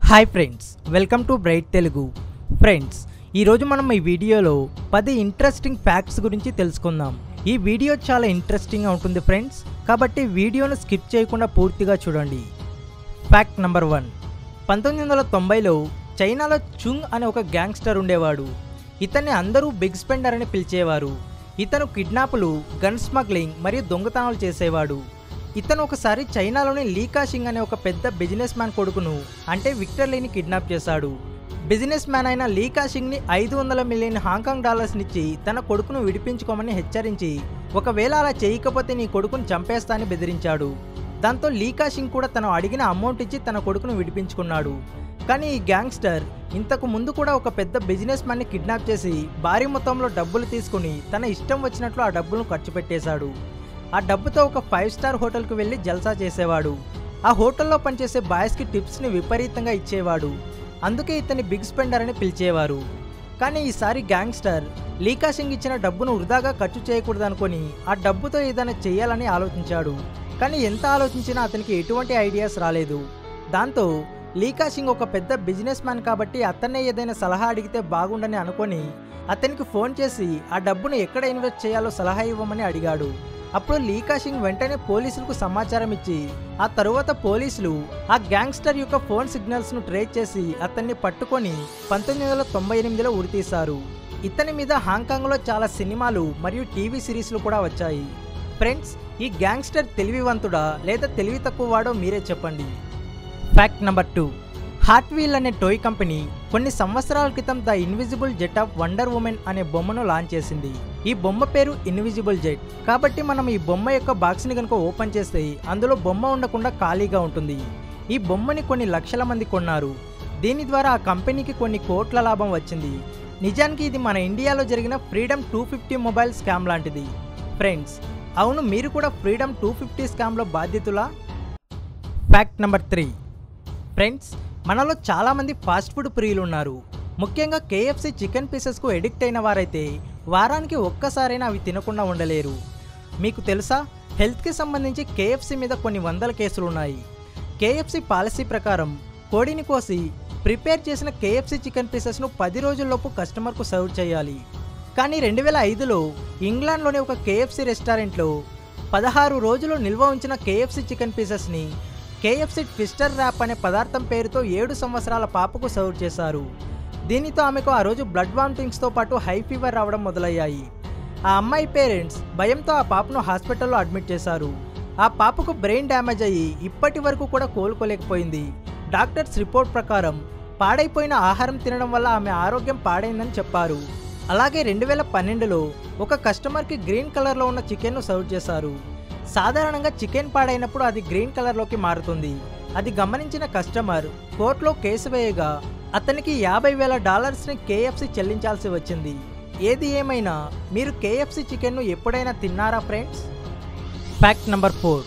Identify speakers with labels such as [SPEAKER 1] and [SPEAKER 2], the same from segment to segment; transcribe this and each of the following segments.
[SPEAKER 1] hi friends welcome to Bright Telugu friends ఈరోజు మనం ఈ వీడియోలో పది ఇంట్రెస్టింగ్ ఫ్యాక్ట్స్ గురించి తెలుసుకుందాం ఈ వీడియో చాలా ఇంట్రెస్టింగ్గా ఉంటుంది ఫ్రెండ్స్ కాబట్టి వీడియోను స్కిప్ చేయకుండా పూర్తిగా చూడండి ఫ్యాక్ట్ నెంబర్ వన్ పంతొమ్మిది వందల తొంభైలో చైనాలో చుంగ్ అనే ఒక గ్యాంగ్స్టర్ ఉండేవాడు ఇతన్ని అందరూ బిగ్ స్పెండర్ అని పిలిచేవారు ఇతను కిడ్నాపులు గన్ స్మగ్లింగ్ మరియు దొంగతనాలు చేసేవాడు ఇతను ఒకసారి చైనాలోని లీకా సింగ్ అనే ఒక పెద్ద బిజినెస్ మ్యాన్ కొడుకును అంటే విక్టర్ లీని కిడ్నాప్ చేశాడు బిజినెస్ మ్యాన్ అయిన లీకా సింగ్ని ఐదు వందల మిలియన్ హాంకాంగ్ డాలర్స్నిచ్చి తన కొడుకును విడిపించుకోమని హెచ్చరించి ఒకవేళ అలా చేయకపోతే నీ కొడుకును చంపేస్తా అని బెదిరించాడు దాంతో లీకా సింగ్ కూడా తను అడిగిన అమౌంట్ ఇచ్చి తన కొడుకును విడిపించుకున్నాడు కానీ ఈ గ్యాంగ్స్టర్ ఇంతకు ముందు కూడా ఒక పెద్ద బిజినెస్ మ్యాన్ని కిడ్నాప్ చేసి భారీ మొత్తంలో డబ్బులు తీసుకుని తన ఇష్టం వచ్చినట్లు ఆ డబ్బులను ఖర్చు పెట్టేశాడు ఆ డబ్బుతో ఒక ఫైవ్ స్టార్ హోటల్కి వెళ్ళి జల్సా చేసేవాడు ఆ హోటల్లో పనిచేసే బాయ్స్కి టిప్స్ని విపరీతంగా ఇచ్చేవాడు అందుకే ఇతన్ని బిగ్ స్పెండర్ అని పిలిచేవారు కానీ ఈసారి గ్యాంగ్స్టర్ లీకా సింగ్ ఇచ్చిన డబ్బును వృధాగా ఖర్చు చేయకూడదనుకొని ఆ డబ్బుతో ఏదైనా చేయాలని ఆలోచించాడు కానీ ఎంత ఆలోచించినా అతనికి ఎటువంటి ఐడియాస్ రాలేదు దాంతో లీకా సింగ్ ఒక పెద్ద బిజినెస్ మ్యాన్ కాబట్టి అతన్నే ఏదైనా సలహా అడిగితే బాగుండని అనుకొని అతనికి ఫోన్ చేసి ఆ డబ్బును ఎక్కడ ఇన్వెస్ట్ చేయాలో సలహా ఇవ్వమని అడిగాడు అప్పుడు లీకా సింగ్ వెంటనే పోలీసులకు సమాచారం ఇచ్చి ఆ తరువాత పోలీసులు ఆ గ్యాంగ్స్టర్ యొక్క ఫోన్ సిగ్నల్స్ ను ట్రేస్ చేసి అతన్ని పట్టుకొని పంతొమ్మిది వందల తొంభై ఎనిమిదిలో ఉరితీశారు ఇతని మీద హాంకాంగ్లో చాలా సినిమాలు మరియు టీవీ సిరీస్లు కూడా వచ్చాయి ఫ్రెండ్స్ ఈ గ్యాంగ్స్టర్ తెలివివంతుడా లేదా తెలివి తక్కువ వాడో మీరే చెప్పండి fact number two Hot Wheels అనే టోయ్ కంపెనీ కొన్ని సంవత్సరాల క్రితం the invisible jet of Wonder Woman అనే బొమ్మను లాంచ్ చేసింది ఈ బొమ్మ పేరు ఇన్విజిబుల్ జెట్ కాబట్టి మనం ఈ బొమ్మ యొక్క బాక్స్ని కనుక ఓపెన్ చేస్తే అందులో బొమ్మ ఉండకుండా ఖాళీగా ఉంటుంది ఈ బొమ్మని కొన్ని లక్షల మంది కొన్నారు దీని ద్వారా ఆ కంపెనీకి కొన్ని కోట్ల లాభం వచ్చింది నిజానికి ఇది మన ఇండియాలో జరిగిన Freedom two fifty mobile scam లాంటిది ఫ్రెండ్స్ అవును మీరు కూడా ఫ్రీడమ్ టూ ఫిఫ్టీ స్కామ్లో బాధ్యతులా ఫ్యాక్ట్ నెంబర్ త్రీ ఫ్రెండ్స్ మనలో చాలామంది ఫాస్ట్ ఫుడ్ ప్రియులు ఉన్నారు ముఖ్యంగా కేఎఫ్సి చికెన్ పీసెస్కు ఎడిక్ట్ అయిన వారైతే వారానికి ఒక్కసారైనా అవి తినకుండా ఉండలేరు మీకు తెలుసా హెల్త్కి సంబంధించి కేఎఫ్సి మీద కొన్ని వందల కేసులు ఉన్నాయి కేఎఫ్సి పాలసీ ప్రకారం కోడిని కోసి ప్రిపేర్ చేసిన కేఎఫ్సి చికెన్ పీసెస్ను పది రోజుల్లోపు కస్టమర్కు సర్వ్ చేయాలి కానీ రెండు వేల ఐదులో ఇంగ్లాండ్లోని ఒక కేఎఫ్సి రెస్టారెంట్లో పదహారు రోజులు నిల్వ ఉంచిన కేఎఫ్సి చికెన్ పీసెస్ని కేఎఫ్సి ట్విస్టర్ ర్యాప్ అనే పదార్థం పేరుతో ఏడు సంవత్సరాల పాపకు సర్వ్ చేశారు దీనితో ఆమెకు ఆ రోజు బ్లడ్ వామిటింగ్స్తో పాటు హై ఫీవర్ రావడం మొదలయ్యాయి ఆ అమ్మాయి పేరెంట్స్ భయంతో ఆ పాపను హాస్పిటల్లో అడ్మిట్ చేశారు ఆ పాపకు బ్రెయిన్ డ్యామేజ్ అయ్యి ఇప్పటి వరకు కూడా కోలుకోలేకపోయింది డాక్టర్స్ రిపోర్ట్ ప్రకారం పాడైపోయిన ఆహారం తినడం వల్ల ఆమె ఆరోగ్యం పాడైందని చెప్పారు అలాగే రెండు వేల పన్నెండులో ఒక కస్టమర్కి గ్రీన్ కలర్లో ఉన్న చికెన్ను సర్వ్ చేశారు సాధారణంగా చికెన్ పాడైనప్పుడు అది గ్రీన్ కలర్లోకి మారుతుంది అది గమనించిన కస్టమర్ కోర్టులో కేసు వేయగా అతనికి యాభై వేల డాలర్స్ని కేఎఫ్సి చెల్లించాల్సి వచ్చింది ఏది ఏమైనా మీరు కేఎఫ్సి చికెన్ను ఎప్పుడైనా తిన్నారా ఫ్రెండ్స్ ఫ్యాక్ట్ నెంబర్ ఫోర్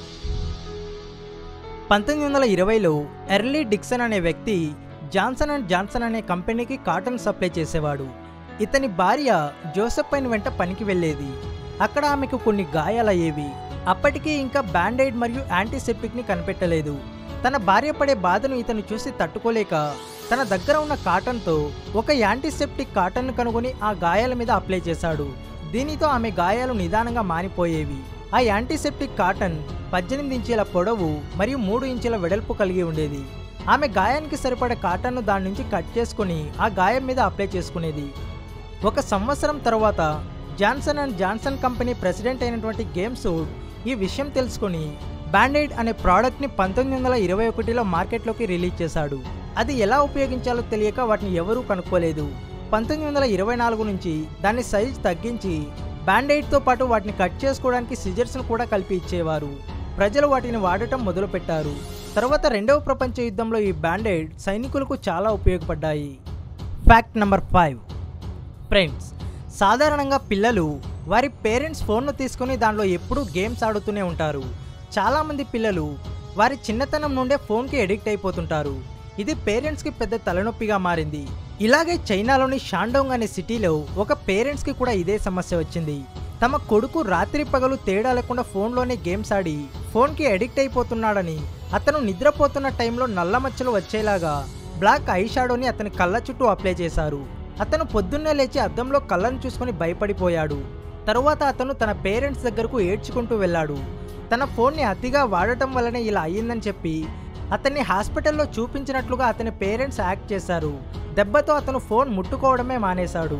[SPEAKER 1] పంతొమ్మిది వందల ఇరవైలో ఎర్లీ డిక్సన్ అనే వ్యక్తి జాన్సన్ అండ్ జాన్సన్ అనే కంపెనీకి కాటన్ సప్లై చేసేవాడు ఇతని భార్య జోసెఫైన్ వెంట పనికి వెళ్ళేది అక్కడ ఆమెకు కొన్ని గాయాలయ్యేవి అప్పటికీ ఇంకా బ్యాండైడ్ మరియు యాంటీసెప్టిక్ని కనిపెట్టలేదు తన భార్య పడే బాధను ఇతను చూసి తట్టుకోలేక తన దగ్గర ఉన్న కాటన్తో ఒక యాంటీసెప్టిక్ కాటన్ను కనుగొని ఆ గాయాల మీద అప్లై చేశాడు దీనితో ఆమె గాయాలు నిదానంగా మానిపోయేవి ఆ యాంటీసెప్టిక్ కాటన్ పద్దెనిమిది ఇంచీల పొడవు మరియు మూడు ఇంచుల వెడల్పు కలిగి ఉండేది ఆమె గాయానికి సరిపడే కాటన్ను దాని నుంచి కట్ చేసుకుని ఆ గాయం మీద అప్లై చేసుకునేది ఒక సంవత్సరం తర్వాత Johnson and Johnson company president అయినటువంటి గేమ్ సూడ్ ఈ విషయం తెలుసుకుని బ్యాండైడ్ అనే ప్రోడక్ట్ని పంతొమ్మిది వందల ఇరవై ఒకటిలో మార్కెట్లోకి రిలీజ్ చేశాడు అది ఎలా ఉపయోగించాలో తెలియక వాటిని ఎవరూ కనుక్కోలేదు పంతొమ్మిది వందల ఇరవై నాలుగు నుంచి దాని సైజ్ తగ్గించి బ్యాండైడ్తో పాటు వాటిని కట్ చేసుకోవడానికి సిజర్స్ను కూడా కలిపి ఇచ్చేవారు ప్రజలు వాటిని వాడటం మొదలుపెట్టారు తర్వాత రెండవ ప్రపంచ యుద్ధంలో ఈ బ్యాండైడ్ సైనికులకు చాలా ఉపయోగపడ్డాయి ఫ్యాక్ట్ నెంబర్ ఫైవ్ ఫ్రెండ్స్ సాధారణంగా పిల్లలు వారి పేరెంట్స్ ఫోన్ను తీసుకొని దానిలో ఎప్పుడూ గేమ్స్ ఆడుతూనే ఉంటారు చాలామంది పిల్లలు వారి చిన్నతనం నుండే ఫోన్కి ఎడిక్ట్ అయిపోతుంటారు ఇది పేరెంట్స్కి పెద్ద తలనొప్పిగా మారింది ఇలాగే చైనాలోని షాండోంగ్ అనే సిటీలో ఒక పేరెంట్స్కి కూడా ఇదే సమస్య వచ్చింది తమ కొడుకు రాత్రి పగలు తేడా లేకుండా ఫోన్లోనే గేమ్స్ ఆడి ఫోన్కి అడిక్ట్ అయిపోతున్నాడని అతను నిద్రపోతున్న టైంలో నల్ల మచ్చలు వచ్చేలాగా బ్లాక్ ఐ షాడోని అతని కళ్ళ చుట్టూ అప్లై చేశారు అతను పొద్దున్నే లేచి అద్దంలో కళ్ళను చూసుకొని భయపడిపోయాడు తరువాత అతను తన పేరెంట్స్ దగ్గరకు ఏడ్చుకుంటూ వెళ్ళాడు తన ఫోన్ని అతిగా వాడటం వల్లనే ఇలా అయ్యిందని చెప్పి అతన్ని హాస్పిటల్లో చూపించినట్లుగా అతని పేరెంట్స్ యాక్ట్ చేశారు దెబ్బతో అతను ఫోన్ ముట్టుకోవడమే మానేశాడు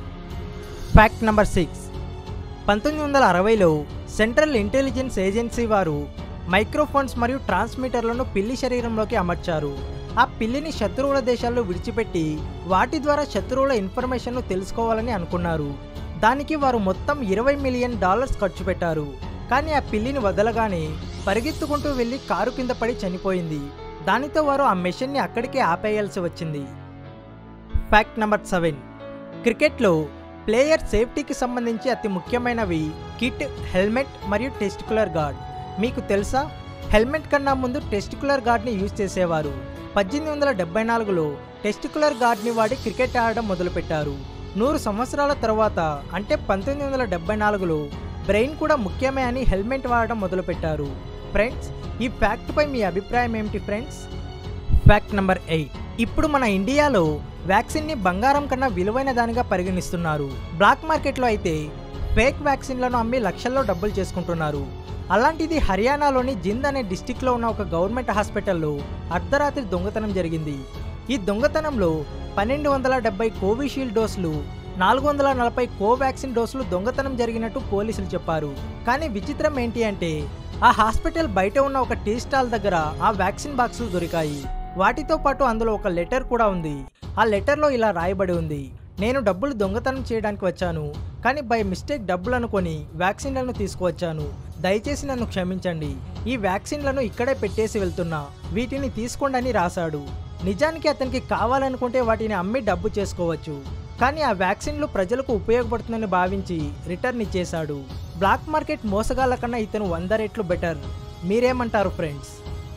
[SPEAKER 1] ఫ్యాక్ట్ నెంబర్ సిక్స్ పంతొమ్మిది వందల అరవైలో సెంట్రల్ ఇంటెలిజెన్స్ ఏజెన్సీ వారు మైక్రోఫోన్స్ మరియు ట్రాన్స్మిటర్లను పిల్లి శరీరంలోకి అమర్చారు ఆ పిల్లిని శత్రువుల దేశాల్లో విడిచిపెట్టి వాటి ద్వారా శత్రువుల ఇన్ఫర్మేషన్ను తెలుసుకోవాలని అనుకున్నారు దానికి వారు మొత్తం ఇరవై మిలియన్ డాలర్స్ ఖర్చు పెట్టారు కానీ ఆ పిల్లిని వదలగానే పరిగెత్తుకుంటూ వెళ్ళి కారు కింద పడి చనిపోయింది దానితో వారు ఆ మెషిన్ని అక్కడికే ఆపేయాల్సి వచ్చింది ఫ్యాక్ట్ నెంబర్ సెవెన్ క్రికెట్లో ప్లేయర్ సేఫ్టీకి సంబంధించి అతి ముఖ్యమైనవి కిట్ హెల్మెట్ మరియు టెస్టికులర్ గార్డ్ మీకు తెలుసా హెల్మెట్ కన్నా ముందు టెస్టికులర్ గార్డ్ని యూజ్ చేసేవారు పద్దెనిమిది వందల డెబ్బై నాలుగులో టెస్టికులర్ గార్డ్ని వాడి క్రికెట్ ఆడడం మొదలుపెట్టారు నూరు సంవత్సరాల తర్వాత అంటే పంతొమ్మిది వందల డెబ్బై నాలుగులో బ్రెయిన్ కూడా ముఖ్యమే అని హెల్మెట్ వాడడం మొదలుపెట్టారు ఫ్రెండ్స్ ఈ ఫ్యాక్ట్పై మీ అభిప్రాయం ఏమిటి ఫ్రెండ్స్ ఫ్యాక్ట్ నెంబర్ ఎయిట్ ఇప్పుడు మన ఇండియాలో వ్యాక్సిన్ని బంగారం కన్నా విలువైన దానిగా పరిగణిస్తున్నారు బ్లాక్ మార్కెట్లో అయితే ఫేక్ వ్యాక్సిన్లను అమ్మి లక్షల్లో డబ్బులు చేసుకుంటున్నారు అలాంటిది హర్యానాలోని జింద్ అనే డిస్టిక్లో ఉన్న ఒక గవర్నమెంట్ హాస్పిటల్లో అర్ధరాత్రి దొంగతనం జరిగింది ఈ దొంగతనంలో పన్నెండు వందల డెబ్బై కోవిషీల్డ్ డోసులు నాలుగు వందల నలభై కోవాక్సిన్ డోసులు దొంగతనం జరిగినట్టు పోలీసులు చెప్పారు కానీ విచిత్రం ఏంటి అంటే ఆ హాస్పిటల్ బయట ఉన్న ఒక టీ స్టాల్ దగ్గర ఆ వ్యాక్సిన్ బాక్సులు దొరికాయి వాటితో పాటు అందులో ఒక లెటర్ కూడా ఉంది ఆ లెటర్లో ఇలా రాయబడి ఉంది నేను డబ్బులు దొంగతనం చేయడానికి వచ్చాను కానీ బై మిస్టేక్ డబ్బులు అనుకొని వ్యాక్సిన్లను తీసుకువచ్చాను దయచేసి నన్ను క్షమించండి ఈ వ్యాక్సిన్లను ఇక్కడే పెట్టేసి వెళ్తున్నా వీటిని తీసుకోండి అని రాశాడు నిజానికి అతనికి కావాలనుకుంటే వాటిని అమ్మి డబ్బు చేసుకోవచ్చు కానీ ఆ వ్యాక్సిన్లు ప్రజలకు ఉపయోగపడుతుందని భావించి రిటర్న్ ఇచ్చేశాడు బ్లాక్ మార్కెట్ మోసగాళ్ళ కన్నా ఇతను వంద రెట్లు బెటర్ మీరేమంటారు friends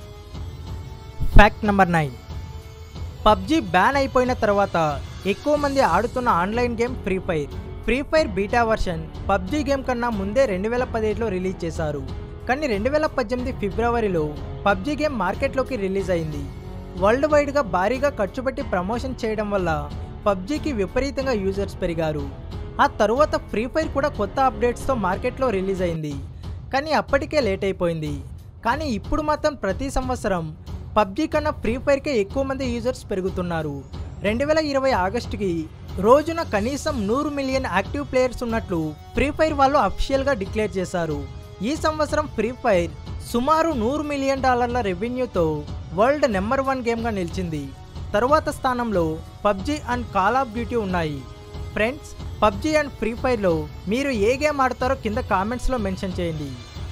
[SPEAKER 1] fact number nine PUBG ban అయిపోయిన తర్వాత ఎక్కువ మంది ఆడుతున్న online game Free Fire Free Fire beta version PUBG game కన్నా ముందే రెండు వేల పదిహేడులో రిలీజ్ చేశారు కానీ రెండు వేల పద్దెనిమిది ఫిబ్రవరిలో పబ్జి గేమ్ మార్కెట్లోకి రిలీజ్ అయింది వరల్డ్ వైడ్గా భారీగా ఖర్చు పెట్టి ప్రమోషన్ చేయడం వల్ల పబ్జికి విపరీతంగా యూజర్స్ పెరిగారు ఆ తరువాత ఫ్రీ ఫైర్ కూడా కొత్త అప్డేట్స్తో మార్కెట్లో రిలీజ్ అయింది కానీ అప్పటికే లేట్ అయిపోయింది కానీ ఇప్పుడు మాత్రం ప్రతి సంవత్సరం పబ్జి కన్నా ఫ్రీ ఫైర్కే ఎక్కువ మంది యూజర్స్ పెరుగుతున్నారు రెండు వేల ఇరవై ఆగస్టుకి రోజున కనీసం నూరు మిలియన్ యాక్టివ్ ప్లేయర్స్ ఉన్నట్లు ఫ్రీ ఫైర్ వాళ్ళు అఫీషియల్గా డిక్లేర్ చేశారు ఈ సంవత్సరం ఫ్రీ ఫైర్ సుమారు నూరు మిలియన్ డాలర్ల రెవెన్యూతో వరల్డ్ నెంబర్ వన్ గేమ్గా నిలిచింది తరువాత స్థానంలో PUBG and Call of Duty ఉన్నాయి ఫ్రెండ్స్ పబ్జి అండ్ ఫ్రీ ఫైర్లో మీరు ఏ గేమ్ ఆడతారో కింద కామెంట్స్లో మెన్షన్ చేయండి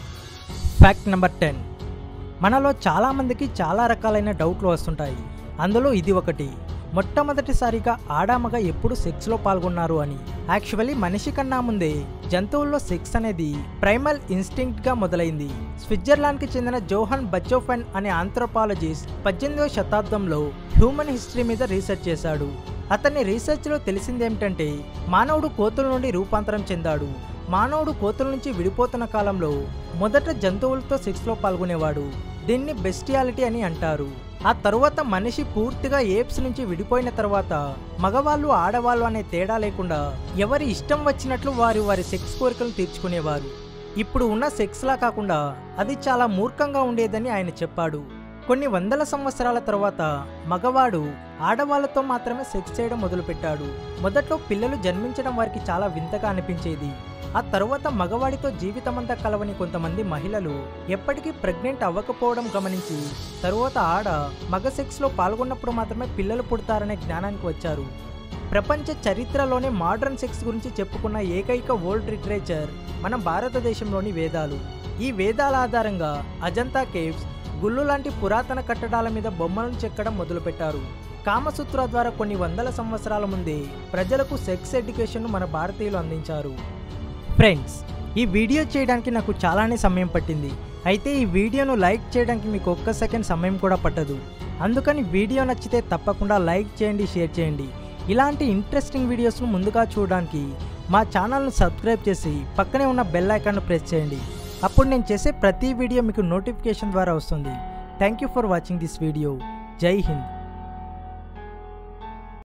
[SPEAKER 1] ఫ్యాక్ట్ నెంబర్ టెన్ మనలో చాలామందికి చాలా రకాలైన డౌట్లు వస్తుంటాయి అందులో ఇది ఒకటి మొట్టమొదటిసారిగా ఆడామగ ఎప్పుడు సెక్స్లో పాల్గొన్నారు అని యాక్చువల్లీ మనిషి కన్నా ముందే జంతువుల్లో సెక్స్ అనేది ప్రైమల్ ఇన్స్టింక్ట్గా మొదలైంది స్విట్జర్లాండ్కి చెందిన జోహన్ బచ్చోఫెన్ అనే ఆంథ్రోపాలజిస్ట్ పద్దెనిమిదవ శతాబ్దంలో హ్యూమన్ హిస్టరీ మీద రీసెర్చ్ చేశాడు అతని రీసెర్చ్లో తెలిసిందేమిటంటే మానవుడు కోతుల నుండి రూపాంతరం చెందాడు మానవుడు కోతుల నుంచి విడిపోతున్న కాలంలో మొదట జంతువులతో సెక్స్లో పాల్గొనేవాడు దీన్ని బెస్టియాలిటీ అని అంటారు ఆ తరువాత మనిషి పూర్తిగా ఏప్స్ నుంచి విడిపోయిన తర్వాత మగవాళ్ళు ఆడవాళ్ళు అనే తేడా లేకుండా ఎవరి ఇష్టం వచ్చినట్లు వారి వారి సెక్స్ కోరికలను తీర్చుకునేవారు ఇప్పుడు ఉన్న సెక్స్లా కాకుండా అది చాలా మూర్ఖంగా ఉండేదని ఆయన చెప్పాడు కొన్ని వందల సంవత్సరాల తర్వాత మగవాడు ఆడవాళ్లతో మాత్రమే సెక్స్ చేయడం మొదలుపెట్టాడు మొదట్లో పిల్లలు జన్మించడం వారికి చాలా వింతగా అనిపించేది ఆ తరువాత మగవాడితో జీవితమంతా కలవని కొంతమంది మహిళలు ఎప్పటికీ ప్రెగ్నెంట్ అవ్వకపోవడం గమనించి తరువాత ఆడ మగ సెక్స్లో పాల్గొన్నప్పుడు మాత్రమే పిల్లలు పుడతారనే జ్ఞానానికి వచ్చారు ప్రపంచ చరిత్రలోనే మోడర్న్ సెక్స్ గురించి చెప్పుకున్న ఏకైక వరల్డ్ లిటరేచర్ మన భారతదేశంలోని వేదాలు ఈ వేదాల ఆధారంగా అజంతా కేవ్స్ గుళ్ళు లాంటి పురాతన కట్టడాల మీద బొమ్మలను చెక్కడం మొదలుపెట్టారు కామసూత్ర ద్వారా కొన్ని వందల సంవత్సరాల ముందే ప్రజలకు సెక్స్ ఎడ్యుకేషన్ను మన భారతీయులు అందించారు ఫ్రెండ్స్ ఈ వీడియో చేయడానికి నాకు చాలానే సమయం పట్టింది అయితే ఈ వీడియోను లైక్ చేయడానికి మీకు ఒక్క సెకండ్ సమయం కూడా పట్టదు అందుకని వీడియో నచ్చితే తప్పకుండా లైక్ చేయండి షేర్ చేయండి ఇలాంటి ఇంట్రెస్టింగ్ వీడియోస్ను ముందుగా చూడడానికి మా ఛానల్ను సబ్స్క్రైబ్ చేసి పక్కనే ఉన్న బెల్ ఐకాన్ను ప్రెస్ చేయండి అప్పుడు నేను చేసే ప్రతి వీడియో మీకు నోటిఫికేషన్ ద్వారా వస్తుంది thank you for watching this video Jai Hind